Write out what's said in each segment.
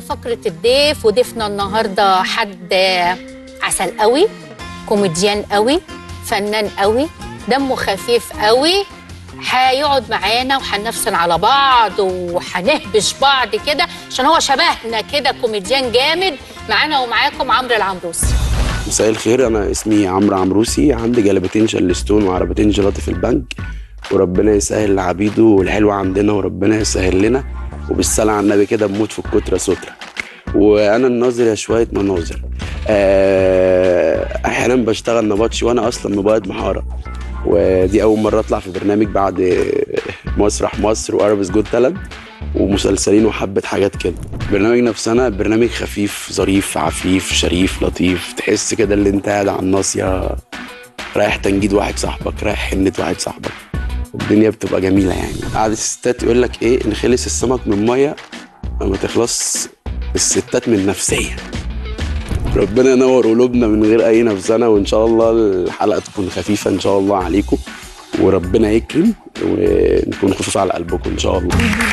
فقرة الضيف وضيفنا النهاردة حد عسل قوي كوميديان قوي فنان قوي دمه خفيف قوي هيقعد معانا وهنفسن على بعض وهنهبش بعض كده عشان هو شبهنا كده كوميديان جامد معانا ومعاكم عمرو العمروسي مساء الخير انا اسمي عمرو عمروسي عندي جلبتين شلستون وعربتين جيلاتي في البنك وربنا يسهل لعبيده والحلو عندنا وربنا يسهل لنا وبالصلاة على النبي كده بموت في الكترة سترة وانا الناظر يا شوية مناظر آه، احيانا بشتغل نبطشي وانا اصلا مبيض محارة ودي اول مرة اطلع في برنامج بعد مسرح مصر واربس جود تالنت ومسلسلين وحبة حاجات كده برنامج نفسنا برنامج خفيف ظريف عفيف شريف لطيف تحس كده اللي انت قاعد على الناصية رايح تنجيد واحد صاحبك رايح حنة واحد صاحبك الدنيا بتبقى جميلة يعني قعدة الستات يقول لك ايه ان خلص السمك من مية ما تخلص الستات من نفسية ربنا ينور قلوبنا من غير اي نفسنا وان شاء الله الحلقة تكون خفيفة ان شاء الله عليكم وربنا يكرم ونكون خفيف على قلبكم ان شاء الله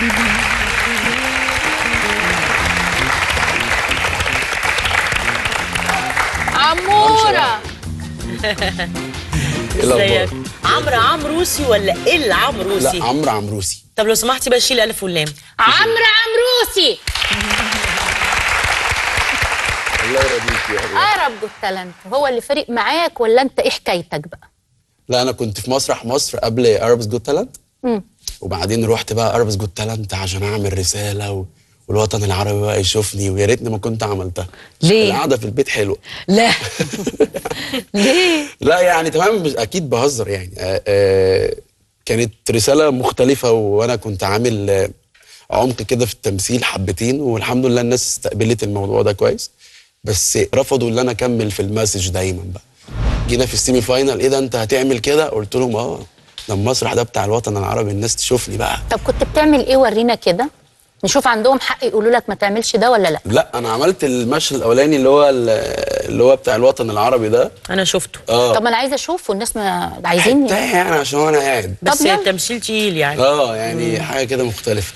عمورة ازيك عمرو عمروسي ولا ال عمروسي لا عمرو عمروسي طب لو سمحتي بقى شيل الف واللام عمرو عمروسي الله يرضيك يا رب اقرب جو التالنت هو اللي فارق معاك ولا انت ايه حكايتك بقى لا انا كنت في مسرح مصر قبل اربس جود تالنت مم. وبعدين رحت بقى اربس جود تالنت عشان اعمل رساله و... والوطن العربي بقى يشوفني ويا ريتني ما كنت عملتها ليه؟ القعده في البيت حلوه لا ليه؟ لا يعني تمام مش- اكيد بهزر يعني آه آه كانت رساله مختلفه وانا كنت عامل آه عمق كده في التمثيل حبتين والحمد لله الناس استقبلت الموضوع ده كويس بس رفضوا ان انا اكمل في المسج دايما بقى جينا في السيمي فاينال ايه ده انت هتعمل كده قلت لهم اه ده المسرح ده بتاع الوطن العربي الناس تشوفني بقى طب كنت بتعمل ايه ورينا كده نشوف عندهم حق يقولوا لك ما تعملش ده ولا لا لا انا عملت المشهد الاولاني اللي هو اللي هو بتاع الوطن العربي ده انا شفته اه طب ما انا عايزه اشوفه الناس ما عايزين حتة يعني عشان انا قاعد بس طب يلا. التمثيل تقيل يعني اه يعني حاجه كده مختلفه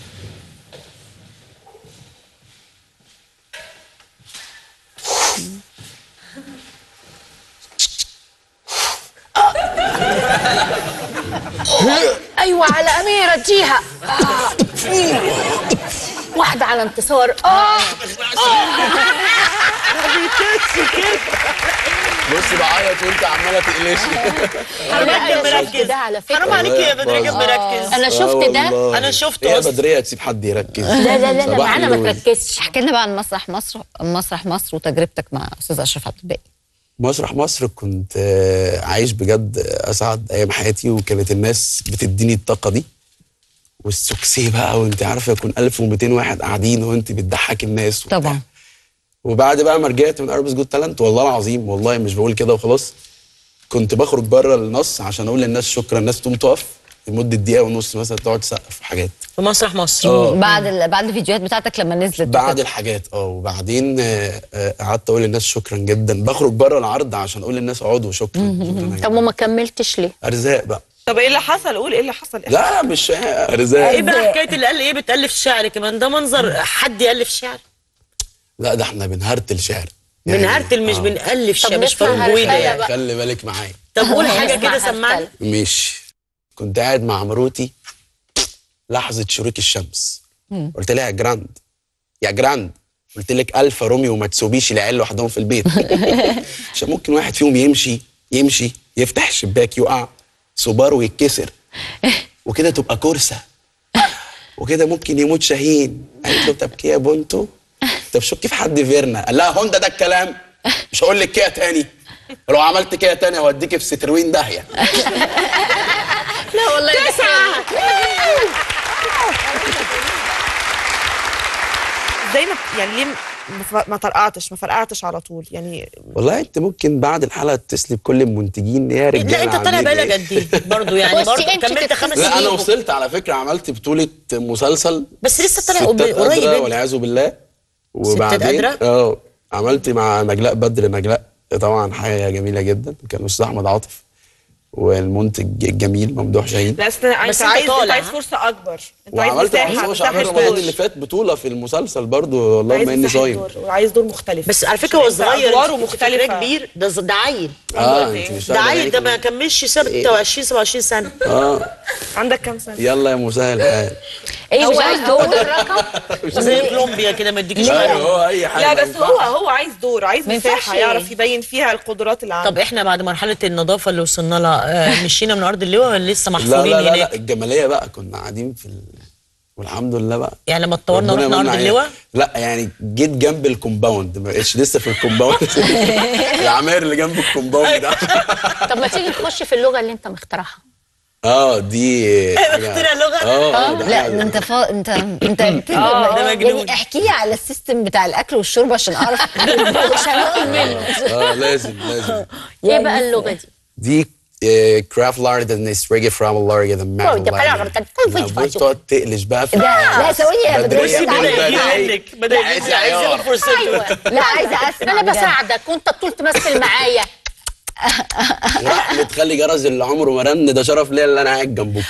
ايوه على اميره اديها آه. واحده على انتصار اه بص بعيط وانت عماله تقلشي لا انا مركز. شفت ده على فكره حرام عليك يا بدر راجل مركز انا آه شفت ده والله. أنا شفته يا أصلاً. بدريه تسيب حد يركز لا لا لا, لا صباح معانا ما النور. تركزش احكي لنا بقى عن مسرح مصر مسرح مصر وتجربتك مع استاذ اشرف عبد الباقي مسرح مصر كنت آه، عايش بجد اسعد ايام حياتي وكانت الناس بتديني الطاقه دي والسكسي بقى وانت عارفه يكون 1200 واحد قاعدين وانت بتضحكي الناس وبتاع. طبعا وبعد بقى ما رجعت من اربس جود تالنت والله العظيم والله مش بقول كده وخلاص كنت بخرج بره النص عشان اقول للناس شكرا الناس تقوم تقف لمده دقيقه ونص مثلا تقعد تسقف في حاجات في مسرح مصر اه بعد ال... بعد الفيديوهات بتاعتك لما نزلت بعد وكده. الحاجات اه وبعدين آه، آه، قعدت اقول للناس شكرا جدا بخرج بره العرض عشان اقول للناس اقعدوا شكرا شكرا يا طب وما كملتش ليه ارزاق بقى طب ايه اللي حصل قول ايه اللي حصل لا مش ارزاق ايه بقى حكايه اللي قال ايه بتالف شعر كمان ده منظر حد يالف شعر لا ده احنا بنهرتل شعر يعني- بنهرتل مش آه. بنالف شعر طب مش نسمع فاروق بويده هرتلة يعني بقى. خلي بالك معايا طب قول حاجه نسمع كده سمعني هرتلة. مش كنت قاعد مع مراتي لحظه شروق الشمس قلت لها يا جراند يا جراند قلت لك الفا روميو وما تسوبيش العيال لوحدهم في البيت عشان ممكن واحد فيهم يمشي يمشي يفتح الشباك يقع سوبارو يتكسر وكده تبقى كرسه وكده ممكن يموت شاهين قالت له طب كده يا بونتو طب شكي في حد فيرنا قال لها هوندا ده الكلام مش هقول لك كده تاني لو عملت كده تاني هوديكي في ستروين داهيه لا والله تسعة ازاي ما يعني ليه ما ف- ما طرقعتش ما فرقعتش على طول يعني والله انت ممكن بعد الحلقه تتصلي بكل المنتجين يا رجاله لا انت طالع عاملين بقالك ايه؟ قد ايه برضه يعني بصي، برضه انت كملت تتصل- خمس لا انا سنين وصلت على فكره عملت بطوله مسلسل بس لسه طالع ستات قريب قادرة انت. والعياذ بالله وبعدين قادرة؟ اه عملت مع نجلاء بدر نجلاء طبعا حاجه جميله جدا كان الاستاذ احمد عاطف والمنتج الجميل ممدوح شاهين لا أصل انت بس أنت عايز انت طالع، عايز ها؟ فرصه اكبر انت عايز وعملت مع مساحه مصطفى شعبان مساحه رمضان دور. اللي فات بطوله في المسلسل برضو والله عايز ما اني مساحة صايم دور وعايز دور مختلف بس على فكره هو أنت صغير ادواره أنت فاكراه مختلفه كبير ده ده عيل اه انت مش ده واخدة عيل بالك ده من- ما كملش 26 27 سنه اه عندك كام سنه يلا يا مسهل الحال ايه هو مش عايز هو دور الرقم زي كولومبيا كده ما يديكش ايوه حاجة. هو اي حاجه لا ما بس ينفعش. هو هو عايز دور عايز ما مساحه ينفعش يعرف يبين فيها القدرات اللي عنده طب احنا بعد مرحله النظافه اللي وصلنا لها آه، مشينا من ارض اللواء ولا لسه لا محفورين لا لا, هناك لا الجماليه بقى كنا قاعدين في ال... والحمد لله بقى يعني لما اتطورنا ربنا ورحنا يمن ارض علينا. اللواء لا يعني جيت جنب الكومباوند ما بقتش لسه في الكومباوند العماير اللي جنب الكومباوند ده طب ما تيجي نخش في اللغه اللي انت مخترعها اه دي حاجة- اخترع لغة؟ اه آه، ده لا حاجة- ده انت فا... انت انت بت- ده مجنون. يعني احكي لي على السيستم بتاع الاكل والشرب عشان اعرف مش هنقول منه اه لازم لازم ايه بقى اللغه دي دي كرافت لارد ان ريجي فرام لارد ذا Oh, ده كلام غلط. بص تقعد تقلش بقى في ده لا ثواني يا بدرية بدرية بدا بدا يجيب يجيب منك. منك بدا عايز يجيب عايز عيار. ياخد فرصته ايوه لا عايزه اسمع انا بجد. بساعدك وانت طول تمثل معايا راح بتخلي جرس اللي عمره ما رن ده شرف ليا اللي انا قاعد جنبه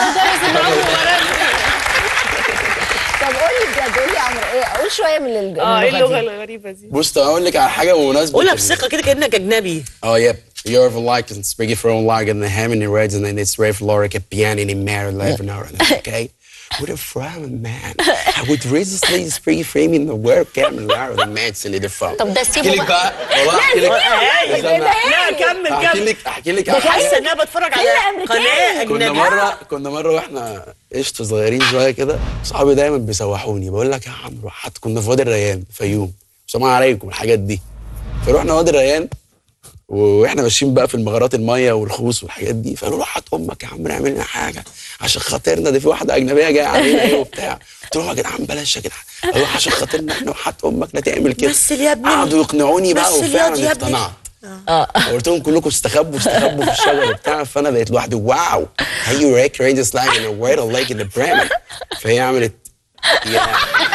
طب قول لي بجد قول لي يا عمرو ايه قول شويه من ال- من اه ايه اللغه دي. الغريبه دي بص طب اقول لك على حاجه بمناسبه قولها ال- بثقه كده كانك اجنبي Oh, yep. You're of like and speaking from like and the ham and the reds and then it's Rave Loric a piano in Mary Levin okay? What a from man. I would resistly speak frame in the work cam and Lara the man silly the phone. طب ده سيبه احكي لك بقى. بقى والله احكي لك هايل. استنى. لا كمل احكي كمل لك احكي لك على حاسه حاجه ان انا بتفرج على قناه كنا اجنبيه مره كنا مره واحنا قشطه صغيرين شويه كده صحابي دايما بيسوحوني بقول لك يا عمرو حتى كنا في وادي الريان فيوم سلام عليكم الحاجات دي فروحنا وادي الريان واحنا ماشيين بقى في المغارات الميه والخوص والحاجات دي فقالوا روح هات امك يا عم اعمل لنا حاجه عشان خاطرنا دي في واحده اجنبيه جايه علينا ايه وبتاع قلت لهم يا جدعان بلاش يا جدعان قالوا عشان خاطرنا احنا وحات امك لا تعمل كده مثل يا ابني. قعدوا يقنعوني بقى مثل يا وفعلا ابني. اقتنعت قلت لهم كلكم استخبوا استخبوا في الشجر وبتاع فانا بقيت لوحدي واو هي يو ريك رينجز لايك ان وير لايك ان بريمن فهي عملت يا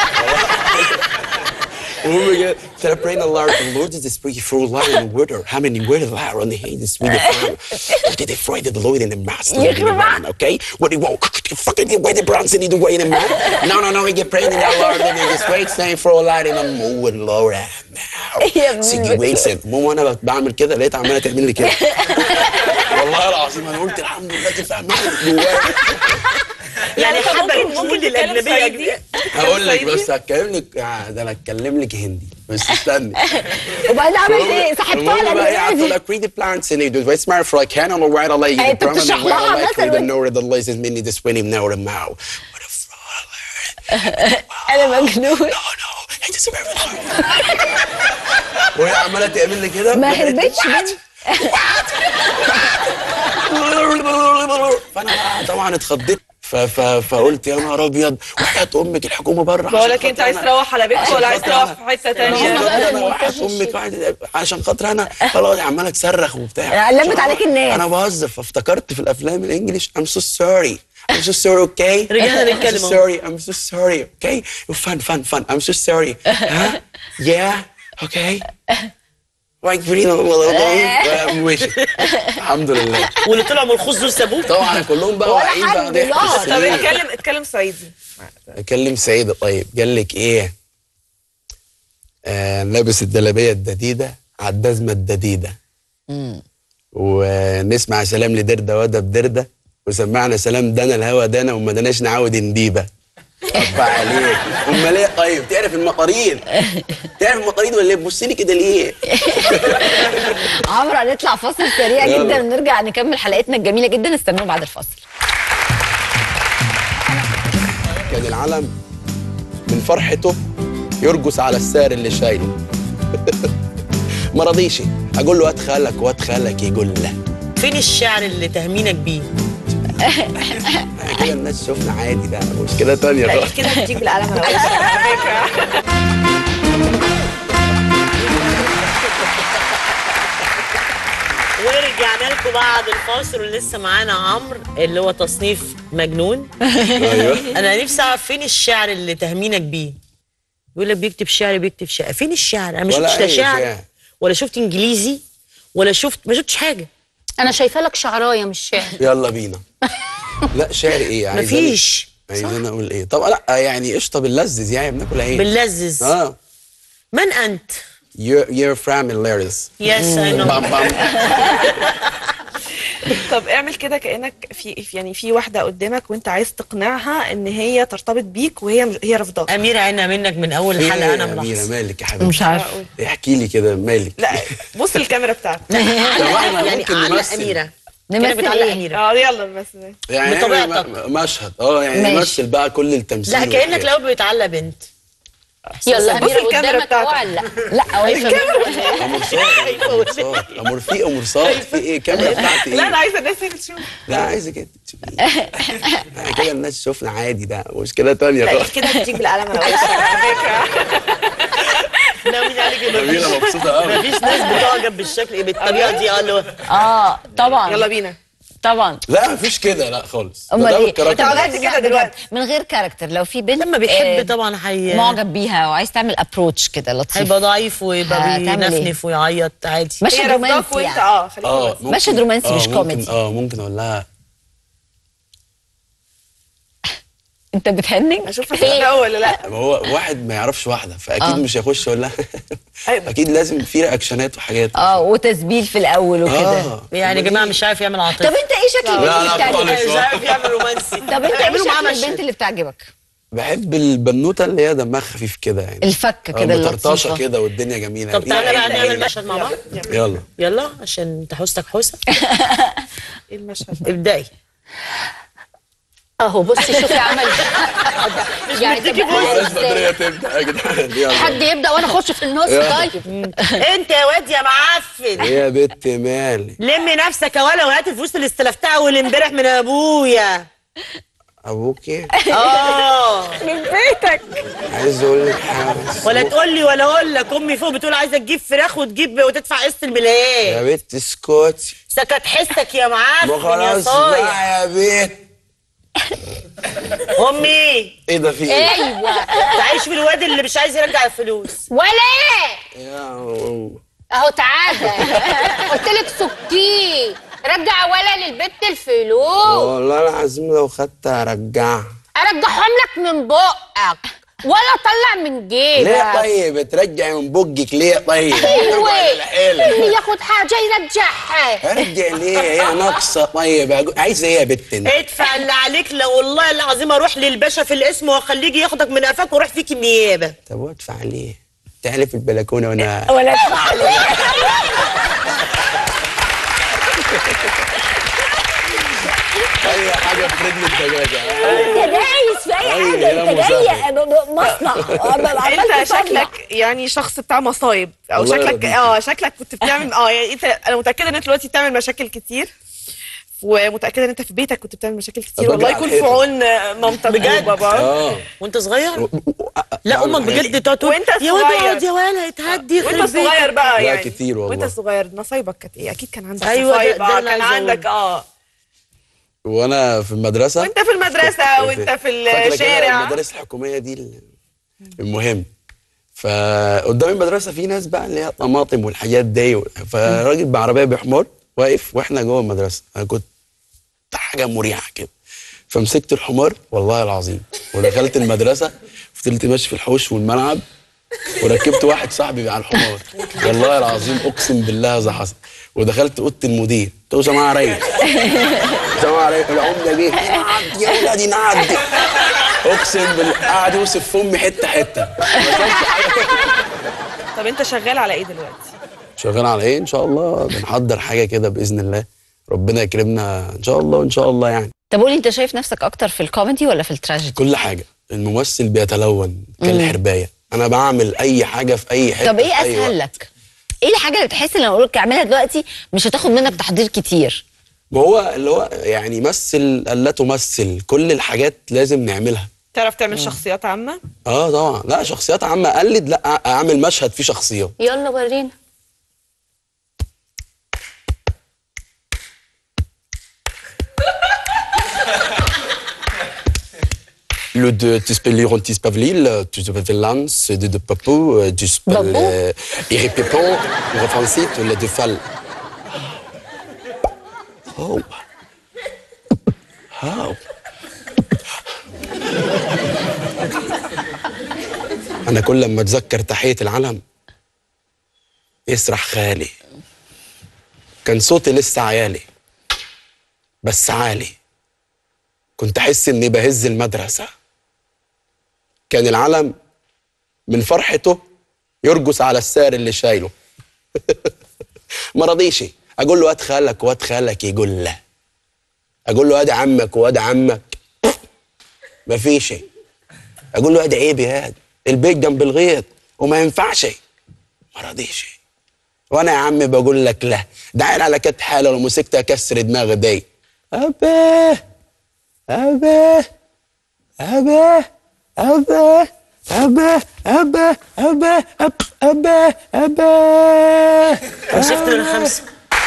المهم كده celebrate the Lord the Lord is the spirit through light and water how many word of light on the hand is sweet farm what did they find the Lord in the master in the man okay what do you want fucking the way the bronze in the way in the man no no no we get praying in the Lord and the straight saying for a light in the moon Lord now situation المهم وانا بعمل كده لقيت عماله تعمل لي كده والله العظيم انا قلت الحمد لله تفهمني جوايا يعني طب حابه ممكن- الوجود ممكن تتكلم الاجنبيه صعيدي؟ هقول لك صعيدي؟ بس هتكلم لك آه، ده انا اتكلم لك هندي بس استني وبعدين عملت ايه سحبتها المهم بقى ايه قعدت على اقول لك read the plants in it واسمع اسمع for I can on the right leg أي the drum and the بتشرح right لها leg مثلا read the وانت- note the laces minnie the swinny now the mouth what a fraud انا مجنون no no it is very hard وهي عماله تعمل لي كده ما لقيت- هربتش What? مني. فانا بقى طبعا اتخضيت ف- ف- فقلت يا نهار ابيض وحياه امك الحكومه بره بقول لك انت عايز تروح على بيتك ولا عايز تروح في حته تانية انا وحياه امك واحد- عشان خاطر انا خلاص عمال اتصرخ وبتاع علمت عليك الناس. انا بهزر فافتكرت في الافلام الانجليش I'm so sorry I'm so sorry okay رجعنا I'm نتكلم so اهو. sorry I'm so sorry okay fun fun fun I'm so sorry ها yeah okay like breathe ماشي الحمد لله واللي طلعوا من الخوص دول سابوك طبعا كلهم بقى ولا واقعين بقى حد ضحك لا. بس طب ليه؟ اتكلم اتكلم صعيدي اكلم سعيد طيب قال لك ايه آه لابس الجلابيه الجديده على الجزمه الجديده ونسمع سلام لدرده وده بدرده وسمعنا سلام دانا الهوى دانا وما داناش نعاود نديبه ربع عليك امال ايه طيب تعرف المطاريد تعرف المطاريد ولا ايه بص لي كده ليه عمرو هنطلع فاصل سريع يلا. جدا ونرجع نكمل حلقتنا الجميله جدا استنونا بعد الفاصل كان العلم من فرحته يرقص على السعر اللي شايله ما رضيش اقول له ادخلك وادخلك يقول له فين الشعر اللي تهمينك بيه كده الناس شفنا عادي ده مشكله تانية لا خالص كده هتجيب القلم على وشك على فكره ورجعنا لكم بعد الفاصل ولسه معانا عمرو اللي هو تصنيف مجنون ايوه انا نفسي اعرف فين الشعر اللي تهمينك بيه بيقول لك بيكتب شعر بيكتب شعر فين الشعر انا ما ولا شفتش لا أي شعر شعر. ولا شفت انجليزي ولا شفت ما شفتش حاجه انا شايفه لك شعرايه مش شعر يلا بينا لا شعر ايه عايز مفيش. عايزين اقول ايه طب لا يعني قشطه بنلذذ يعني بناكل عيش بنلذذ اه من انت؟ you're, you're from hilarious يس اي نو بام بام طب اعمل كده كانك في يعني في واحده قدامك وانت عايز تقنعها ان هي ترتبط بيك وهي هي رافضاك اميره عينها منك من اول ايه حلقه انا يا أميرة ملاحظه مالك يا حبيبتي مش عارفه احكي لي كده مالك لا بص الكاميرا بتاعتك طب احنا يعني ممكن علق نمثل اميره نمثل كده بتعلق إيه؟ اميره اه يلا بس يعني بطبيعتك. نعمل م- مشهد اه يعني ماشي. نمثل بقى كل التمثيل لا كانك والحاجات. لو بتعلق بنت يلا بص اميره الكاميرا قدامك اهو بتاعتك. علق لا هو امور صاد امور صاد امور في امور صاد في ايه الكاميرا بتاعتي لا انا ايه عايزه الناس هي اللي تشوف لا عايزه كده يعني كده الناس تشوفنا عادي ده مشكله تانية لا خالص كده هتيجي بالقلم انا وشك على فكره ناويين عليك إن جميله مفيش- مبسوطه قوي مفيش ناس بتعجب بالشكل بالطريقه دي قالوا اه طبعا يلا بينا طبعا لا مفيش كده لا خالص ده امال ده ايه بالكاركتر. أنت عملت كده بجد، دلوقتي. من غير كاركتر لو في بنت لما آه، بيحب طبعا حي معجب بيها وعايز تعمل ابروتش كده لطيف هيبقى ضعيف ويبقى هتعمل إيه؟ بينفنف ويعيط عادي مشهد هي رافضاك رومانسي وانت يعني اه خليك اه رومانسي. ممكن- مشهد رومانسي آه، مش ممكن- كوميدي. اه ممكن اقول لها انت بتهنج اشوف هتصدق ولا لا ما هو واحد ما يعرفش واحده فاكيد آه. مش هيخش يقول لها أيوة. اكيد لازم في رياكشنات وحاجات اه وتسبيل في الاول وكده اه يعني يا جماعه مش عارف يعمل طب عاطفه انت ايه شكل البنت لا، اللي لا، بتعجبك خالص. مش عارف يعمل رومانسي طب انت ايه اعملوا معاه شكل مشهد. البنت اللي بتعجبك بحب البنوته اللي هي دمها خفيف كده يعني الفكه آه، كده مطرطشه اللطيفه كده والدنيا جميله طب تعالى بقى يعني نعمل مشهد مع بعض يلا يلا عشان انت حوستك حوسه ايه المشهد ده؟ ابدأي اهو بصي شوفي عمل يعني مديكي تبقى بلاش إزاي؟ بدريه تبدا يا جدعان يلا حد يبدا وانا اخش في النص يلا. طيب انت يا واد يا معفن ايه يا بت مالي لمي نفسك يا ولا وهات الفلوس اللي استلفتها اول امبارح من ابويا ابوكي اه عايز اقول لك حاجه ولا تقول لي ولا اقول لك امي فوق بتقول عايزه تجيب فراخ وتجيب وتدفع قسط الملايين يا بت اسكتي سكت حسك يا ما معفن يا خلاص صايع بقى يا بت امي ايه ده في ايه؟ ايوه تعيش في الواد اللي مش عايز يرجع الفلوس ولا يا أم. اهو تعالى قلت لك سكيه رجع ولا للبت الفلوس والله العظيم لو خدت ارجعها ارجعهم لك من بقك ولا طلع من جيبك ليه طيب ترجعي من بقك ليه طيب؟ ايوه ارجعي للحيلة. اللي ياخد حاجه يرجعها ارجع ليه هي ناقصه طيب أقول- عايزه ايه يا بت انت؟ ادفع اللي عليك لو والله العظيم اروح للباشا في الاسم واخليه يجي ياخدك من قفاك واروح فيك النيابه طب وادفع ليه؟ تعالي في البلكونه وانا ولا تفعل اي حاجه في رجل الدجاجه انت دايس في اي أيوة، حاجه يا انت مسهل. جاي ب- ب- مصنع عمال انت تصنع. شكلك يعني شخص بتاع مصايب او الله شكلك يرضيك. اه شكلك كنت بتعمل اه يعني انت انا متاكده ان انت دلوقتي بتعمل مشاكل كتير ومتاكده ان انت في بيتك كنت بتعمل مشاكل كتير طب والله على يكون في الحيطة. عون مامتك بجد؟ وباباك اه وانت صغير لا لا امك بجد تقعد تقول وانت يا واد صغير. اقعد يا ولا اتهدي وانت يخرب صغير بيتك. بقى لا، يعني كتير والله. وانت صغير نصايبك كانت ايه اكيد كان عندك أيوة، ده- نصايب ده آه، اللي كان عايزة عندك اه وانا في المدرسه وانت في المدرسه وانت في فاكرة كده الشارع المدارس الحكوميه دي ال- المهم فقدام المدرسه في ناس بقى اللي هي طماطم والحاجات دي فراجل بعربيه بحمار واقف واحنا جوه المدرسه انا كنت حاجه مريحه كده فمسكت الحمار والله العظيم ودخلت المدرسه فضلت ماشي في الحوش والملعب وركبت واحد صاحبي على الحمار والله العظيم اقسم بالله هذا حصل ودخلت اوضه المدير قلت له يا جماعه ريح السلام عليكم العمده جه نعدي يا ولادي نعدي اقسم بالله قعد يوصف في امي حته حته ما كانش حاجة. طب انت شغال على ايه دلوقتي شغال على ايه ان شاء الله بنحضر حاجه كده باذن الله ربنا يكرمنا ان شاء الله ان شاء الله يعني طب قولي انت شايف نفسك اكتر في الكوميدي ولا في التراجيدي كل حاجه الممثل بيتلون كالحربايه انا بعمل اي حاجه في اي حته طب ايه في أي اسهل وقت. لك ايه الحاجه اللي بتحس ان لو اقول لك اعملها دلوقتي مش هتاخد منك تحضير كتير ما هو اللي هو يعني مثل الا تمثل كل الحاجات لازم نعملها تعرف تعمل شخصيات عامه اه طبعا لا شخصيات عامه اقلد لا اعمل مشهد فيه شخصيات يلا ورينا Le de Tispelirontis Pavlil, tu te fais lance, de de papo, du spell, Babou. irrépépant, refrancit, le de fall. هو هاو انا كل ما اتذكر تحيه العلم يسرح خيالي كان صوتي لسه عيالي بس عالي كنت احس اني بهز المدرسه كان العلم من فرحته يرقص على السعر اللي شايله ما رضيش اقول له واد خالك واد خالك يقول لا اقول له واد عمك واد عمك مفيش اقول له واد عيب يا هاد البيت جنب الغيط وما ينفعش ما رضيش وانا يا عم بقول لك لا ده عيل على كانت حاله لو مسكت اكسر دماغي دي اباه اباه اباه اباه اباه اباه اباه اباه اباه شفت من خمسه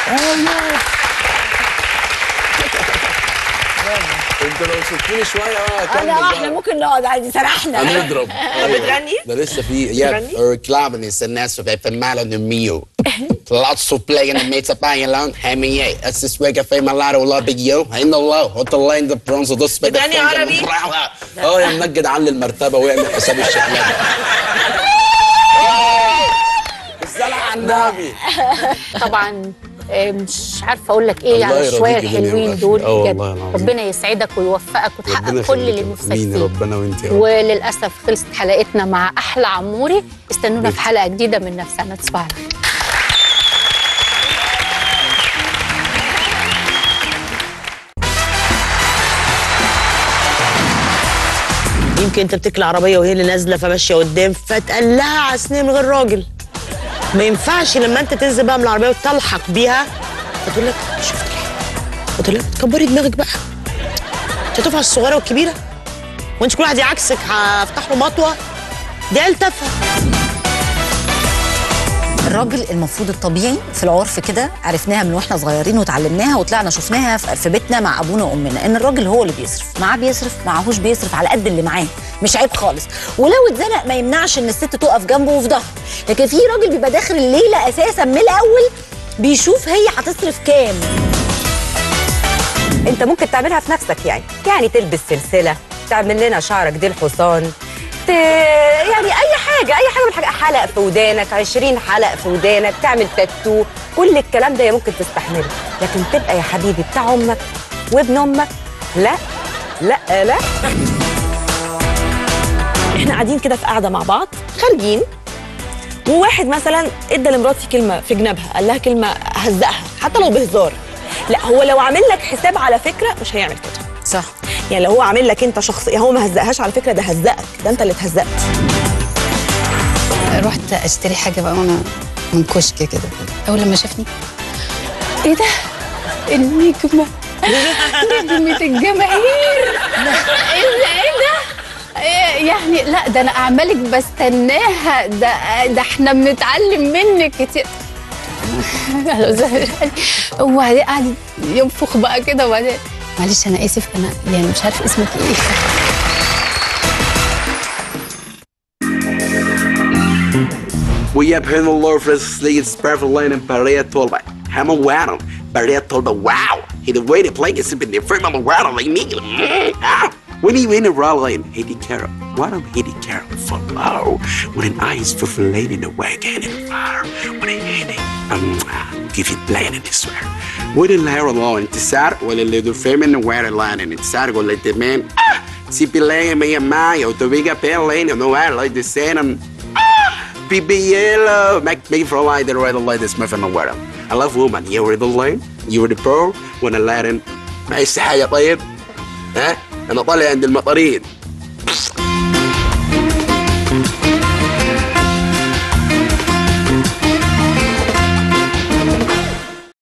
انتوا لو سبتوني شويه اه اكمل انا احنا بقى. ممكن نقعد عادي سرحنا هنضرب بتغني؟ ده لسه في يا بتغني؟ reclamen is en så vet mal om mio Lots of playing and mates up by along Hemi yeah As this wake up my ladder will be you In the low Hot the line the bronze of the spit بتغني عربي؟ اه يا منجد علي المرتبه واعمل حساب الشحنات الصلاة على النبي طبعا آه، مش عارفه اقول لك ايه الله على يرضيك شويه جميع الحلوين الأخ. دول آه بجد والله العظيم. ربنا يسعدك ويوفقك وتحقق ربنا كل اللي يخليك. نفسك مين يا فيه ربنا وانت يا رب وللاسف خلصت حلقتنا مع احلى عموري استنونا في حلقه جديده من نفسنا تصبحوا على خير يمكن انت بتكل عربيه وهي اللي نازله فماشيه قدام فتقلها على سنين من غير راجل ما ينفعش لما انت تنزل بقى من العربيه وتلحق بيها فتقول لك شفت ليه؟ قلت لها كبري دماغك بقى انت هتقف على الصغيره والكبيره وانت كل واحد يعكسك هفتح له مطوه دي عيل تافهه الراجل المفروض الطبيعي في العرف كده عرفناها من واحنا صغيرين وتعلمناها وطلعنا شفناها في في بيتنا مع ابونا وامنا ان الراجل هو اللي بيصرف معاه بيصرف معهوش بيصرف على قد اللي معاه مش عيب خالص ولو اتزنق ما يمنعش ان الست تقف جنبه وفي ظهره لكن في راجل بيبقى داخل الليله اساسا من الاول بيشوف هي هتصرف كام انت ممكن تعملها في نفسك يعني يعني تلبس سلسله تعمل لنا شعرك دي الحصان ت... يعني اي حاجه اي حاجه من الحاجات حلق في ودانك 20 حلق في ودانك تعمل تاتو كل الكلام ده ممكن تستحمله لكن تبقى يا حبيبي بتاع امك وابن امك لا لا لا احنا قاعدين كده في قاعده مع بعض خارجين وواحد مثلا ادى لمراتي كلمه في جنابها قال لها كلمه هزقها حتى لو بهزار لا هو لو عامل لك حساب على فكره مش هيعمل كده صح يعني لو هو عامل لك انت شخصيا هو ما هزقهاش على فكره ده هزقك ده انت اللي اتهزقت رحت اشتري حاجه بقى وانا من كشك كده اول لما شافني ايه ده النجمه نجمه الجماهير ايه ده ايه ده إيه يعني لا ده انا اعمالك بستناها ده ده احنا بنتعلم منك كتير وبعدين قعد ينفخ بقى كده وبعدين معلش انا اسف انا يعني مش عارف اسمك ايه We have heard the Lord for Sleeves, Perfect Line, and Paria Tolba. Hammer Wow, Paria Tolba, wow. He the way to play is in the frame of the wow, like me. When he win a roll line, he did care. What am he did care for low? When an eyes for flame in the wagon and fire. When I hit it, I'm give it blind in this swear. When the layer alone, it's sad, when the little frame in the wear line, and it's sad, go let the man. Si pilay me a mayo, to big a pale lane, and no air like the sand, and BBL make me for like the red light is my friend world. I love woman you were the lane you were the pearl وانا لارن ما حاجه طيب ها انا طالع عند المطاريد